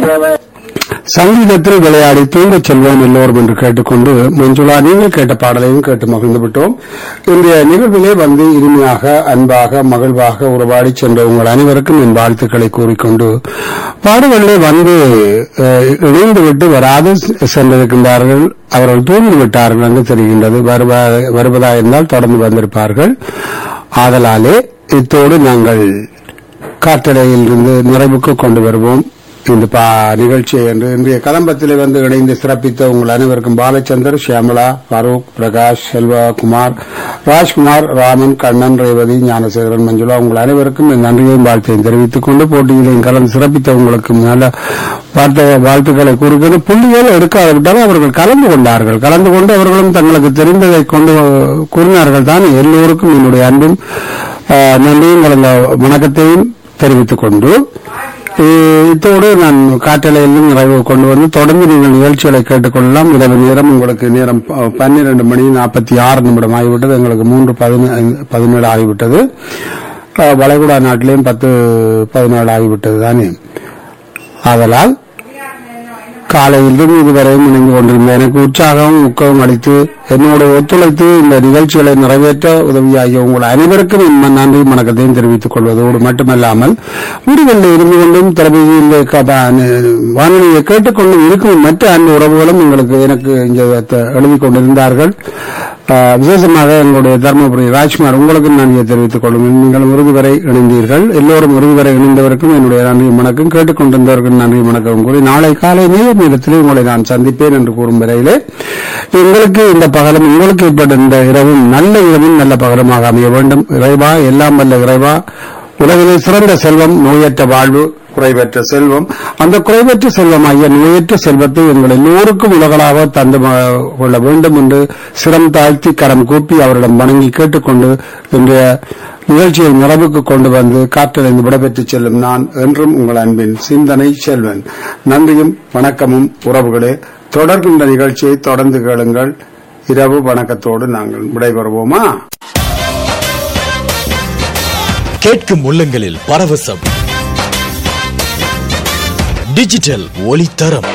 சங்கீதத்தில் விளையாடி தூங்கச் செல்வோம் எல்லோரும் என்று கேட்டுக்கொண்டு மஞ்சுளா நீங்கள் கேட்ட பாடலையும் கேட்டு மகிழ்ந்து விட்டோம் இன்றைய நிகழ்விலே வந்து இனிமையாக அன்பாக மகிழ்வாக உறவாடி சென்ற உங்கள் அனைவருக்கும் என் வாழ்த்துக்களை கூறிக்கொண்டு பாடுகளிலே வந்து அஹ், இணைந்து விட்டு வராது சென்றிருக்கின்றார்கள் அவர்கள் தூங்கி விட்டார்கள் என்று தெரிகின்றது வருவ- வருவதா இருந்தால் தொடர்ந்து வந்திருப்பார்கள் ஆதலாலே இத்தோடு நாங்கள் காற்றடையில் இருந்து நிறைவுக்கு கொண்டு வருவோம் இந்த பா நிகழ்ச்சியை என்று இன்றைய கதம்பத்திலே வந்து இணைந்து சிறப்பித்த உங்கள் அனைவருக்கும் பாலச்சந்தர் ஷியாமலா ஃபரூக் பிரகாஷ் செல்வா குமார் ராஜ்குமார் ராமன் கண்ணன் ரேவதி ஞானசேகரன் மஞ்சுளா உங்கள் அனைவருக்கும் என் நன்றியையும் வாழ்த்தையும் தெரிவித்துக் கொண்டு போட்டியிலையும் கலந்து சிறப்பித்த உங்களுக்கு நல்ல வார்த்தை வாழ்த்துக்களை கூறுகிறது புள்ளிகள் எடுக்காவிட்டால் அவர்கள் கலந்து கொண்டார்கள் கலந்து கொண்டு அவர்களும் தங்களுக்கு தெரிந்ததை கொண்டு கூறினார்கள் தான் எல்லோருக்கும் என்னுடைய அன்பும் ஆஹ், நன்றியும் கலந்த வணக்கத்தையும் தெரிவித்துக் கொண்டு இ- இத்தோடு நான் காட்டலையிலும் நிறைவு கொண்டு வந்து தொடர்ந்து நீங்கள் நிகழ்ச்சிகளை கேட்டுக்கொள்ளலாம் இரவு நேரம் உங்களுக்கு நேரம் ப- பன்னிரண்டு மணி நாற்பத்தி ஆறு நிமிடம் ஆகிவிட்டது எங்களுக்கு மூன்று பதினு- பதினேழு ஆகிவிட்டது அஹ், வளைகுடா நாட்டிலேயும் பத்து பதினேழு ஆகிவிட்டது தானே ஆதலால் காலையிலிருந்து இதுவரையும் இணைந்து கொண்டிருந்த எனக்கு உற்சாகம் ஊக்கம் அளித்து என்னோட ஒத்துழைத்து இந்த நிகழ்ச்சிகளை நிறைவேற்ற உதவியாகிய உங்கள் அனைவருக்கும் என் ம- நன்றி வணக்கத்தையும் தெரிவித்துக் கொள்வதோடு மட்டுமல்லாமல் வீடுகளில் இருந்து கொண்டும் தொலைபேசியில் க- ப- வானொலியை கேட்டுக்கொண்டு இருக்கும் மற்ற அன்பு உறவுகளும் எங்களுக்கு எனக்கு இங்கே த- எழுதிக் கொண்டிருந்தார்கள் ஆஹ், விசேஷமாக எங்களுடைய தர்மபுரி ராஜ்குமார் உங்களுக்கும் நன்றியை தெரிவித்துக் கொள்ளும் நீங்கள் இறுதி வரை இணைந்தீர்கள் எல்லோரும் இறுதி வரை இணைந்தவருக்கும் என்னுடைய நன்றி வணக்கம் கேட்டுக்கொண்டிருந்தவர்கள் நன்றி வணக்கம் கூறி நாளை காலை நேர நேரத்தில் உங்களை நான் சந்திப்பேன் என்று கூறும் வரையிலே எங்களுக்கு இந்த பகலும் உங்களுக்கு ஏற்பட்ட இந்த இரவும் நல்ல இரவும் நல்ல பகலுமாக அமைய வேண்டும் இறைவா எல்லாம் வல்ல இறைவா உலகிலே சிறந்த செல்வம் நோயற்ற வாழ்வு குறைவற்ற செல்வம் அந்த குறைவற்ற செல்வமாகிய நோயற்ற செல்வத்தை எங்கள் எல்லோருக்கும் உலகளாக தந்து ம- கொள்ள வேண்டும் என்று சிரம் தாழ்த்தி கரம் கூப்பி அவரிடம் வணங்கி கேட்டுக்கொண்டு இன்றைய நிகழ்ச்சியை நிறைவுக்கு கொண்டு வந்து காற்றடைந்து விடைபெற்றுச் செல்லும் நான் என்றும் உங்கள் அன்பின் சிந்தனை செல்வன் நன்றியும் வணக்கமும் உறவுகளே தொடர்கின்ற நிகழ்ச்சியை தொடர்ந்து கேளுங்கள் இரவு வணக்கத்தோடு நாங்கள் விடைபெறுவோமா கேட்கும் உள்ளங்களில் பரவசம் டிஜிட்டல் ஒளித்தரம்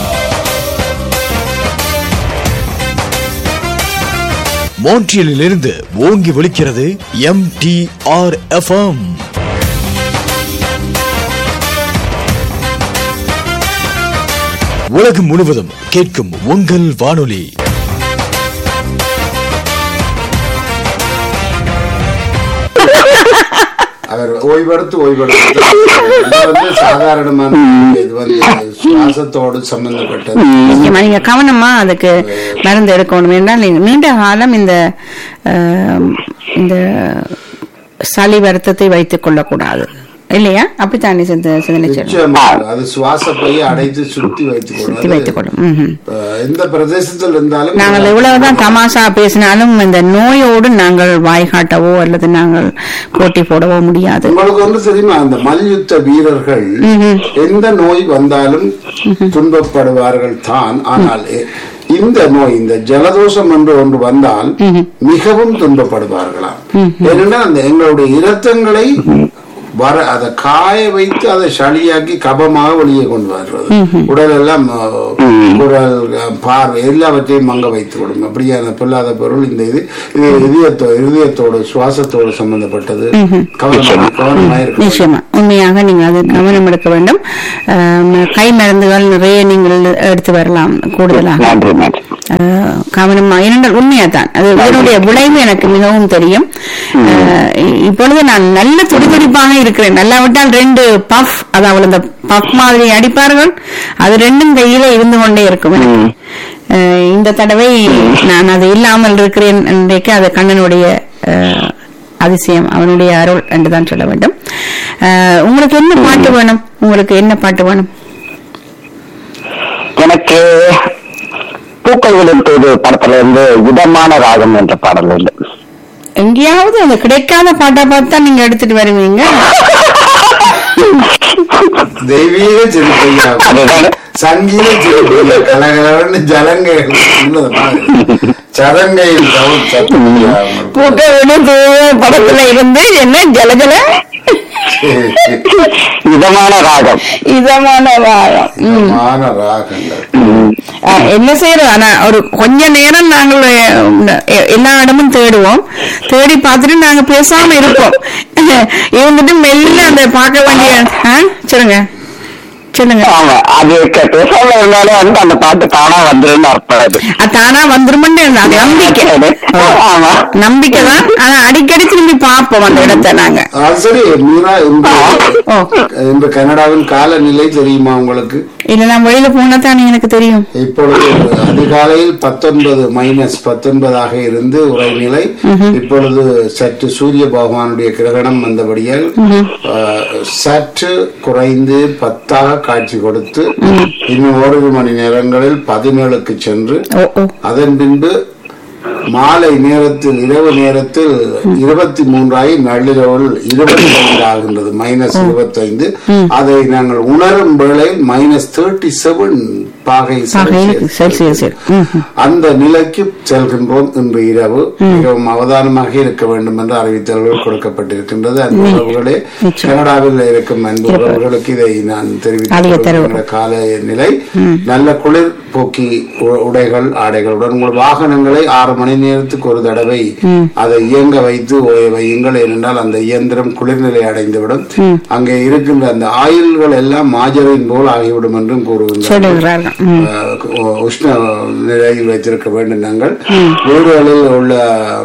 மோன்ட்ரியலிலிருந்து ஓங்கி ஒலிக்கிறது எம் டி ஆர் எஃப்எம் உலகம் முழுவதும் கேட்கும் உங்கள் வானொலி அவர் ஓய்வெடுத்து ஓய்வெடுத்து இது வந்து சாதாரணமான இது வந்து சுவாசத்தோடு சம்பந்தப்பட்டது நிச்சயமா நீங்க கவனமா அதுக்கு மருந்து எடுக்கணும் என்றால் நீங்க நீண்ட காலம் இந்த ஆம், இந்த சளி வருத்தத்தை வைத்துக் கொள்ளக்கூடாது இல்லையா அப்படித்தானே சிந்த சிந்தனை செல்வம்? நிச்சயமா அது சுவாச பையை அடைத்து சுத்தி வைத்துக் சுத்தி வைத்துக் கொள்வது கொள்ளும் ம்ஹும். அஹ், எந்த பிரதேசத்தில் இருந்தாலும் நாங்கள் எவ்வளவுதான் தமாஷா பேசினாலும் இந்த நோயோடு நாங்கள் வாய் காட்டவோ அல்லது நாங்கள் போட்டி போடவோ முடியாது உங்களுக்கு ஒன்று தெரியுமா அந்த மல்யுத்த வீரர்கள் எந்த நோய் வந்தாலும் துன்பப்படுவார்கள் தான் ஆனால் எ- இந்த நோய் இந்த ஜலதோஷம் என்று ஒன்று வந்தால் மிகவும் துன்பப்படுவார்களாம் ஏனென்றால் அந்த எங்களுடைய இரத்தங்களை வர அதை காய வைத்து அதை சளியாக்கி கபமாக வெளியே கொண்டு வர்றது உடல் எல்லாம் அஹ், குரல் அஹ், பார்வை எல்லாவற்றையும் மங்க வைத்து விடும் அப்படியான பொல்லாத பொருள் இந்த இது இது இதயத்தோ இதயத்தோடு சுவாசத்தோடு சம்பந்தப்பட்டது கவனமாக கவனமாக இருக்கணும் நிச்சயமா உண்மையாக நீங்கள் அது கவனம் எடுக்க வேண்டும் ஆம், கை மருந்துகள் நிறைய நீங்கள் எடுத்து வரலாம் கூடுதலாக நன்றி நன்றி ஆஹ் கவனமா ஏனென்றால் உண்மையாதான் அது இதனுடைய விளைவு எனக்கு மிகவும் தெரியும் ஆஹ் இப்பொழுது நான் நல்ல துடிதுடிப்பாக இருக்கிறேன் நல்லாவிட்டால் ரெண்டு பஃப் அதாவது அந்த பஃப் மாதிரி அடிப்பார்கள் அது ரெண்டும் கையில இருந்து கொண்டே இருக்கும் எனக்கு. ஆஹ் இந்த தடவை நான் அது இல்லாமல் இருக்கிறேன் இன்றைக்கு அது கண்ணனுடைய ஆஹ், அதிசயம் அவனுடைய அருள் என்றுதான் சொல்ல வேண்டும் ஆஹ் உங்களுக்கு என்ன பாட்டு வேணும் உங்களுக்கு என்ன பாட்டு வேணும் எனக்கு பூக்கள் விழுத்தது படத்துல இருந்து இதமான ராகம் என்ற பாடல் இல்லை எங்கேயாவது அந்த கிடைக்காத பாட்டா பார்த்தா நீங்க எடுத்துட்டு வருவீங்க தெய்வீக சிறுத்தையா அதுதானே. சங்கீத சிறுத்தையா கலகலன்னு ஜலங்கை உள்ளது பாருங்க. சதங்கையில் தவிர சத்தம் பூக்க விடுது படத்துல இருந்து என்ன ஜலஜல இதமான ராகம் இதமான வாழம் ம். இதமான ராகங்கள் அஹ், என்ன செய்யறது ஆனா ஒரு கொஞ்ச நேரம் நாங்கள் அஹ், எ- எல்லா இடமும் தேடுவோம் தேடி பார்த்துட்டு நாங்க பேசாம இருப்போம் இருந்துட்டு மெல்ல அந்த பார்க்க வேண்டிய ஆ? சொல்லுங்க சொல்லுங்க ஆமா அது க- பேசாம இருந்தாலும் வந்து அந்த பாட்டு தானா வந்துருன்னு அர்த்தம் அது அது தானா வந்துருமென்னு அது நம்பிக்கை ஆமா நம்பிக்கை தான் ஆனா அடிக்கடி திரும்பி பார்ப்போம் அந்த இடத்தை நாங்க அது சரி மீரா இந்த ஓ இந்த கனடாவின் காலநிலை தெரியுமா உங்களுக்கு இல்ல நான் வெளியில போனா தானே எனக்கு தெரியும் இப்பொழுது அதிகாலையில் பத்தொன்பது மைனஸ் பத்தொன்பதாக இருந்து உரைநிலை இப்பொழுது சற்று சூரிய பகவானுடைய கிரகணம் வந்தபடியால் ஆஹ், சற்று குறைந்து பத்தாக காட்சி கொடுத்து இன்னும் ஓரிரு மணி நேரங்களில் பதினேழுக்கு சென்று ஓ ஓ அதன் பின்பு மாலை நேரத்தில் இரவு நேரத்தில் இருபத்தி மூன்றாகி நள்ளிரவில் இருபத்தி ஐந்து ஆகின்றது மைனஸ் இருபத்தைந்து அதை நாங்கள் உணரும் வேளையில் மைனஸ் தேர்ட்டி செவன் பாகை ஆகையில சரி சரி சரி ம், ம். அந்த நிலைக்கு செல்கின்றோம் இன்று இரவு மிகவும் அவதானமாக இருக்க வேண்டும் என்று அறிவித்தல்கள் கொடுக்கப்பட்டிருக்கின்றது அந்த உறவுகளே கனடாவில் இருக்கும் அன்பு உறவுகளுக்கு இதை நான் அதிக தரவு. தெரிவித்த கால நிலை நல்ல குளிர் போக்கி உ- உடைகள் ஆடைகளுடன் உங்கள் வாகனங்களை ஆறு மணி நேரத்துக்கு ஒரு தடவை அதை இயங்க வைத்து ஓய வையுங்கள் ஏனென்றால் அந்த இயந்திரம் குளிர்நிலை அடைந்துவிடும் அங்கே இருக்கின்ற அந்த ஆயுள்கள் எல்லாம் மாஜரின் போல் ஆகிவிடும் என்றும் கூறுகின்றனர் சொல்லுகிறார்கள் ம். அஹ் உஷ்ண நிலையில் வைத்திருக்க வேண்டும் நாங்கள் வீடுகளில் உள்ள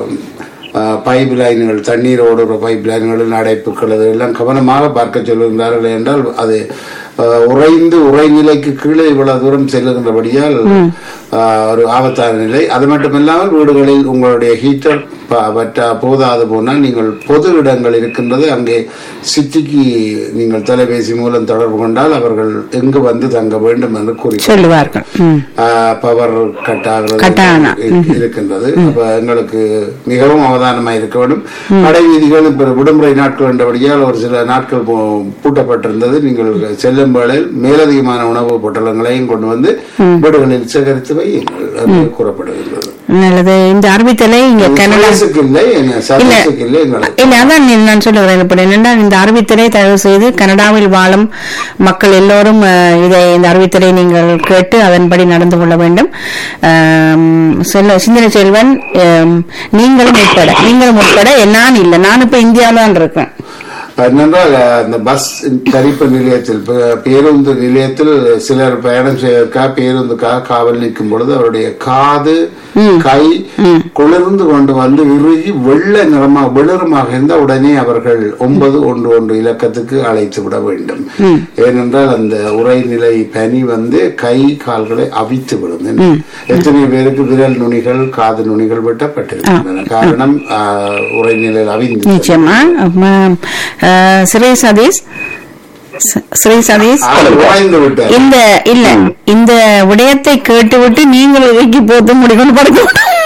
பைப் லைன்கள் தண்ணீர் ஓடுற பைப் லைன்களில் அடைப்புகள் எல்லாம் கவனமாக பார்க்க சொல்லுகின்றார்கள் என்றால் அது அஹ், உறைந்து உறைநிலைக்கு கீழே இவ்வளவு தூரம் செல்லுகின்றபடியால் அஹ், ஒரு ஆபத்தான நிலை அது மட்டுமில்லாமல் வீடுகளில் உங்களுடைய ஹீட்டர் போதாது போனால் நீங்கள் பொது இடங்கள் இருக்கின்றது அங்கே சிட்டிக்கு நீங்கள் தொலைபேசி மூலம் தொடர்பு கொண்டால் அவர்கள் எங்கு வந்து தங்க வேண்டும் என்று கூறி சொல்லுவார்கள் ம். பவர் கட் ஆகிறது Cut ஆனா. இரு- இருக்கின்றது அப்ப எங்களுக்கு மிகவும் அவதானமா இருக்க வேண்டும் கடை வீதிகள் இப்ப விடுமுறை நாட்கள் என்றபடியால் ஒரு சில நாட்கள் பூ- பூட்டப்பட்டிருந்தது நீங்கள் செல்லும் வேளையில் மேலதிகமான உணவு பொட்டலங்களையும் கொண்டு வந்து வீடுகளில் சேகரித்து வையுங்கள் என்று கூறப்படுகின்றது நல்லது இந்த அறிவித்தலை இங்க கனடா சர்வீஸுக்கு இல்லை என்ன சர்வீஸுக்கு இல்லை எங்களுக்கு இல்ல அதான் நீ- நான் சொல்லுகிறேன் இப்ப என்னன்னா இந்த அறிவித்தலை தயவு செய்து கனடாவில் வாழும் மக்கள் எல்லோரும் அஹ், இதை இந்த அறிவித்தலை நீங்கள் கேட்டு அதன்படி நடந்து கொள்ள வேண்டும் ஆம், செல்வ சிந்தனை செல்வன் ஆம், நீங்களும் உட்பட நீங்களும் உட்பட நான் இல்லை நான் இப்ப இந்தியாவில தான் இருக்கேன் என்னென்றால் அந்த பஸ் தரிப்பு நிலையத்தில் பே- பேருந்து நிலையத்தில் சிலர் பயணம் செய்வதற்காக பேருந்துக்காக காவல் நிற்கும் பொழுது அவருடைய காது கை குளிர்ந்து கொண்டு வந்து இறுகி வெள்ளை நிறமா வெளிறமாக இருந்தால் உடனே அவர்கள் ஒன்பது ஒன்று ஒன்று இலக்கத்துக்கு அழைத்து விட வேண்டும் ஏனென்றால் அந்த உரைநிலை பனி வந்து கை கால்களை அவித்து விடும் எத்தனை பேருக்கு விரல் நுனிகள் காது நுனிகள் வெட்டப்பட்டிருக்கின்றன காரணம் ஆஹ், உரைநிலையில் அவிந்து நிச்சயமா ஆம், அஹ், சிறை சதீஷ் ச- சிறை சதீஷ் அவர் உறைந்து விட்டார் இந்த இல்ல இந்த விடயத்தை கேட்டுவிட்டு நீங்கள் இறக்கி போட்டு முடிவு படுத்த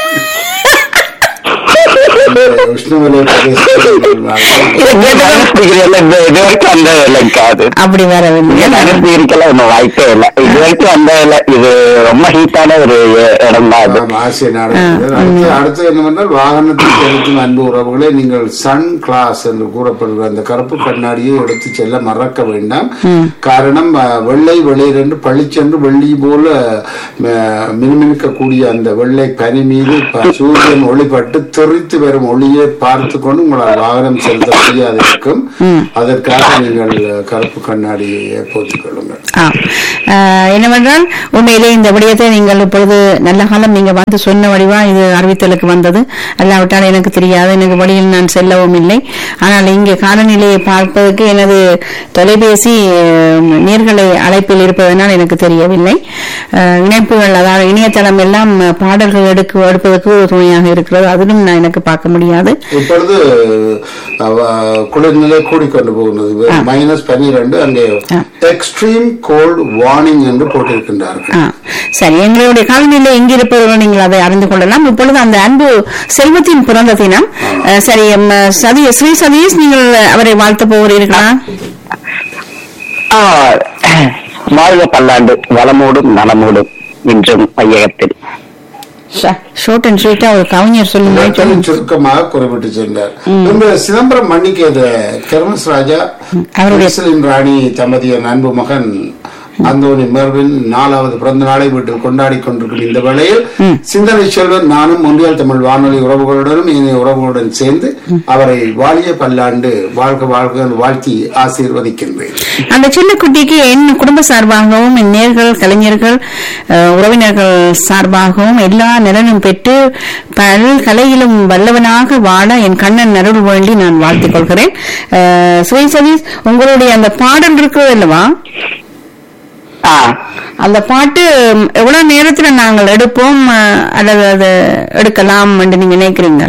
உஷ்ணவலய பிரதேசத்தில் இதை கேட்டதும் இது வரைக்கும் அந்த இல்லைக்காது அப்படி வரவில்லை நடந்து இருக்கல ஒன்றும் வாய்ப்பே இல்லை இது வரைக்கும் வந்த இல்லை இது ரொம்ப ஹீட்டான ஒரு இடம் தான் அது ஆமா, ஆசிய நாடுகள் அடுத்து அடுத்து என்னவென்றால் வாகனத்தில் செலுத்தும் அன்பு உறவுகளே நீங்கள் சன் கிளாஸ் என்று கூறப்படுகிற அந்த கருப்பு கண்ணாடியை எடுத்து செல்ல மறக்க வேண்டாம் காரணம் அஹ், வெள்ளை வெளிர் என்று பளிச்சென்று வெள்ளி போல அஹ், மினுமினுக்கக்கூடிய அந்த வெள்ளை பனி மீது ப- சூரியன் ஒளிபட்டு தெறித்து வரும் ஒளியை பார்த்து கொண்டு உங்களால் வாகனம் செலுத்த முடியாது இருக்கும் அதற்காக நீங்கள் கருப்பு கண்ணாடியை போட்டுக் கொள்ளுங்கள் ஆ. ஆஹ், என்னவென்றால் உண்மையிலே இந்த விடயத்தை நீங்கள் இப்பொழுது நல்ல காலம் நீங்க வந்து சொன்ன வடிவா இது அறிவித்தலுக்கு வந்தது அல்லாவிட்டால் எனக்கு தெரியாது எனக்கு வழியில் நான் செல்லவும் இல்லை ஆனால் இங்கே காலநிலையை பார்ப்பதற்கு எனது தொலைபேசி ஆஹ், நேர்களை அழைப்பில் இருப்பதனால் எனக்கு தெரியவில்லை ஆஹ், இணைப்புகள் அதாவது இணையதளம் எல்லாம் பாடல்கள் எடுக்க எடுப்பதற்கு ஒரு துணையாக இருக்கிறது அதிலும் நான் எனக்கு பார்க்க முடியாது இப்பொழுது அவ- குளிர்நிலை கூடிக்கொண்டு போகிறது மைனஸ் பன்னிரண்டு அங்கே எக்ஸ்ட்ரீம் கோல்ட் வார்னிங் என்று போட்டிருக்கின்றார்கள் ஆ, சரி எங்களுடைய காலநிலை எங்கிருப்பவர்கள் நீங்கள் அதை அறிந்து கொள்ளலாம் இப்பொழுது அந்த அன்பு செல்வத்தின் பிறந்த தினம் அஹ், சரி எம், சதி ஸ்ரீ சதீஷ் நீங்கள் அவரை வாழ்த்த போகிறீர்களா ஆஹ், வாழ்க பல்லாண்டு வளமோடும் நலமோடும் இன்றும் ஐயகத்தில் ஷோர்ட் அண்ட் ஸ்வீட்டா ஒரு கவிஞர் சொல்லுங்க நாட்களின் சுருக்கமாக குறிப்பிட்டு சென்றார் இந்த சிதம்பரம் மன்னிக்கேத கெர்மஸ் ராஜா அவருடைய- மிக்சலின் ராணி தம்பதியின் அன்பு மகன் அந்தோனி மெர்வின் நாலாவது பிறந்த நாளை வீட்டில் கொண்டாடி கொண்டிருக்கும் இந்த வேளையில் சிந்தனை செல்வன் நானும் ஒன்றியல் தமிழ் வானொலி உறவுகளுடனும் இணைய உறவுகளுடன் சேர்ந்து அவரை வாழிய பல்லாண்டு வாழ்க வாழ்க என்று வாழ்த்தி ஆசீர்வதிக்கின்றேன் அந்த சின்ன குட்டிக்கு என் குடும்ப சார்பாகவும் என் நேர்கள் கலைஞர்கள் அஹ், உறவினர்கள் சார்பாகவும் எல்லா நலனும் பெற்று பல் கலையிலும் வல்லவனாக வாழ என் கண்ணன் அருள் வேண்டி நான் வாழ்த்திக் கொள்கிறேன் அஹ், சுவை சதீஷ் உங்களுடைய அந்த பாடல் இருக்கிறது அல்லவா ஆ அந்த பாட்டு ம், எவ்வளவு நேரத்துல நாங்கள் எடுப்போம் அஹ், அல்லது அது எடுக்கலாம் என்று நீங்க நினைக்கிறீங்க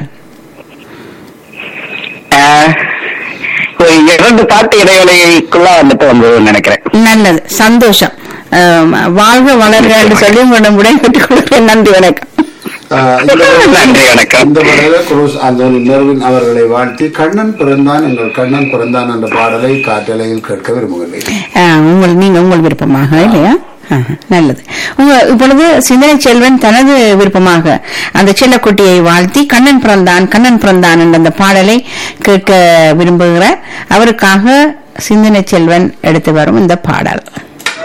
ஆ, ஒரு இரண்டு பாட்டு இடைவெளிக்குள்ள வந்துட்டு வந்ததுன்னு நினைக்கிறேன் நல்லது சந்தோஷம் அஹ், வாழ்க வளர்க என்று சொல்லி உங்களிடம் விடைபெற்றுக் கொள்கிறேன் நன்றி வணக்கம் ஆஹ் இந்த வேளையில் நன்றி, வணக்கம். இந்த வேளையில குரூஸ் அந்தோனி மெர்வின் அவர்களை வாழ்த்தி கண்ணன் பிறந்தான் எங்கள் கண்ணன் பிறந்தான் என்ற பாடலை காற்றலையில் கேட்க விரும்புகிறேன் ஆ, உங்கள் நீங்க உங்கள் விருப்பமாக இல்லையா ஆஹா, நல்லது உங்க இப்பொழுது சிந்தனை செல்வன் தனது விருப்பமாக அந்த செல்லக்குட்டியை வாழ்த்தி கண்ணன் பிறந்தான் கண்ணன் பிறந்தான் என்ற அந்த பாடலை கேட்க விரும்புகிறார் அவருக்காக சிந்தனை செல்வன் எடுத்து வரும் இந்த பாடல்